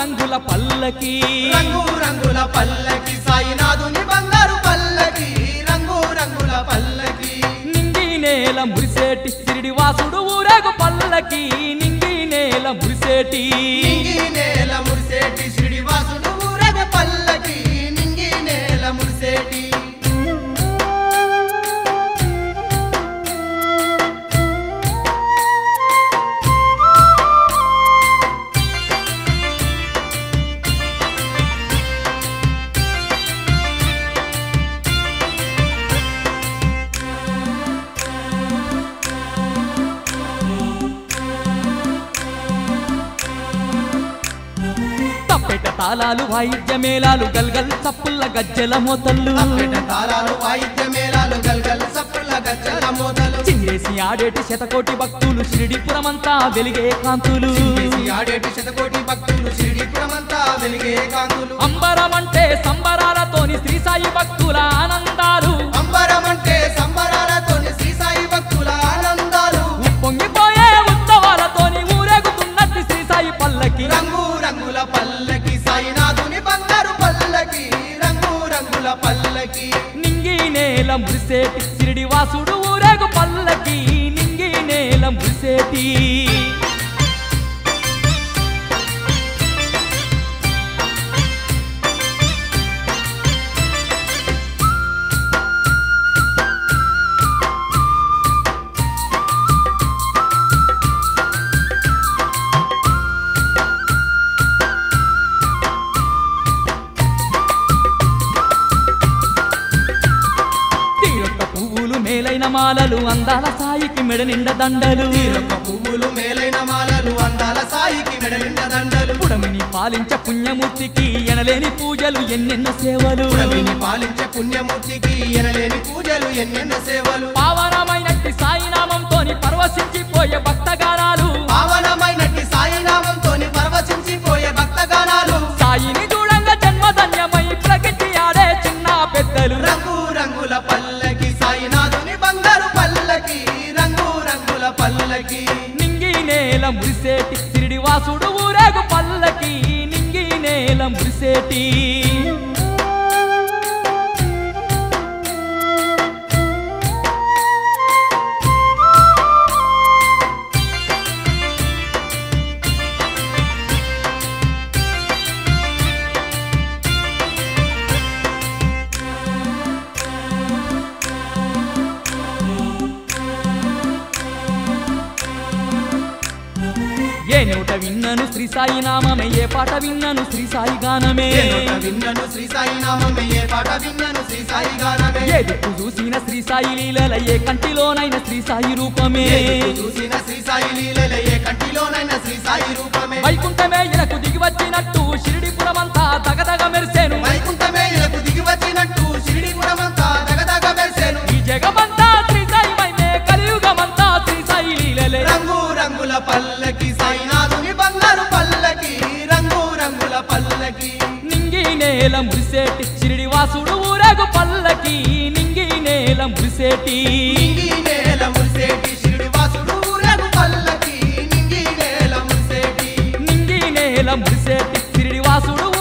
రంగుల పల్లకి రంగు రంగుల పల్లకి సాయినాథుని బంగారు పల్లకి రంగు రంగుల పల్లకి నింగి నేల మురిసేటి సిరిడి వాసుడు ఊరేగు పల్లకి నింగి నేల మురిసేటి నింగి నేల మురిసేటి శ్రీనివాసుడు ఊరగ పల్లకి నింగి నేల మురిసేటి తప్పెట తాళాలు వాయిద్య మేళాలు గల్గల్ చప్పుల్ల గజ్జెల మోతల్లు తప్పెట తాళాలు వాయిద్య మేళాలు గల్గల్ సప్పుల గజ్జల మోతలు చింగేసి ఆడేటి శతకోటి భక్తులు షిరిడిపురమంతా వెలిగే కాంతులు చిందేసి ఆడేటి శతకోటి భక్తులు షిరిడిపురమంతా వెలిగే కాంతులు అంబరమంటే సంబరాలతోని శ్రీ సాయి భక్తుల ఆనందాలు అంబరమంటే సంబరాలతోని శ్రీ సాయి భక్తుల ఆనందాలు పొంగిపోయే ఉత్సవాలతోని ఊరేగుతున్నట్టు శ్రీ సాయి పల్లకి రంగు రంగుల పల్లకి సాయినాథుని బంగారు పల్లకి రంగు రంగుల పల్లకి నింగి నేల మురిసేటి సిరిడి వాసుడు ఊరేగు పల్లకి నింగి నేల మురిసేటి తీరొక్క పువ్వులు మేలైన మాలలు అందాల సాయికి మెడ నిండ దండలు తీరొక్క పువ్వులు మేలైన మాలలు అందాల సాయికి మెడలిండ దండలు పుడమిని పాలించ పుణ్యమూర్తికి ఎనలేని పూజలు ఎన్నెన్నో సేవలు పుడమిని పాలించే పుణ్యమూర్తికి ఎనలేని పూజలు ఎన్నెన్నో సేవలు పావనమైనట్టి సాయినామంతోని పరవశించిపోయే భక్తగానాలు పావనమైనట్టి సాయినామంతోని పరవశించిపోయే భక్తగానాలు సాయిని చూడంగా జన్మధన్యమై ప్రగతి ఆడే చిన్న పెద్దలు రంగు రంగుల పల్లకి సాయినాథుని బంగారు పల్లకి రంగు రంగుల పల్లకి నింగి నేల మురిసేటి సిరిడి వాసుడు ఊరేగు పల్లకి నింగి నేల మురిసేటి ఏ నోట విన్నను శ్రీ సాయి నామమే ఏ పాట విన్నను శ్రీ సాయి గానమే ఏ నోట విన్నను శ్రీ సాయి నామమే ఏ పాట విన్నను శ్రీ సాయి గానమే ఏ దిక్కు చూసిన శ్రీ సాయి లీలల ఏ కంటిలోనైన శ్రీ సాయి రూపమే ఏ దిక్కు చూసిన శ్రీ సాయి లీలల ఏ కంటిలోనైన శ్రీ సాయి రూపమే వైకుంఠమే ఇనకు దిగి వచ్చినట్టు షిరిడిపురమంతా దగదగ మెరిసేను వైకుంఠమే ఇలకు దిగి వచ్చినట్టు షిరిడిపురమంతా దగదగ మెరిసెను ఈ జగమంతా శ్రీ సాయి మైమే కలియుగమంతా శ్రీ సాయి లీలలే రంగు రంగుల పల్లకి సాయినాథుని బంగారు పల్లకి రంగు రంగుల పల్లకి నింగి నేల మురిసేటి షిరిడి వాసుడు ఊరేగు పల్లకి నింగి నేల మురిసేటి నింగి నేల మురిసేటి శ్రీనివాసుడు ఊరేగు పల్లకి నింగి నేల మురిసేటి నింగి నేల మురిసేటి షిరిడి వాసుడు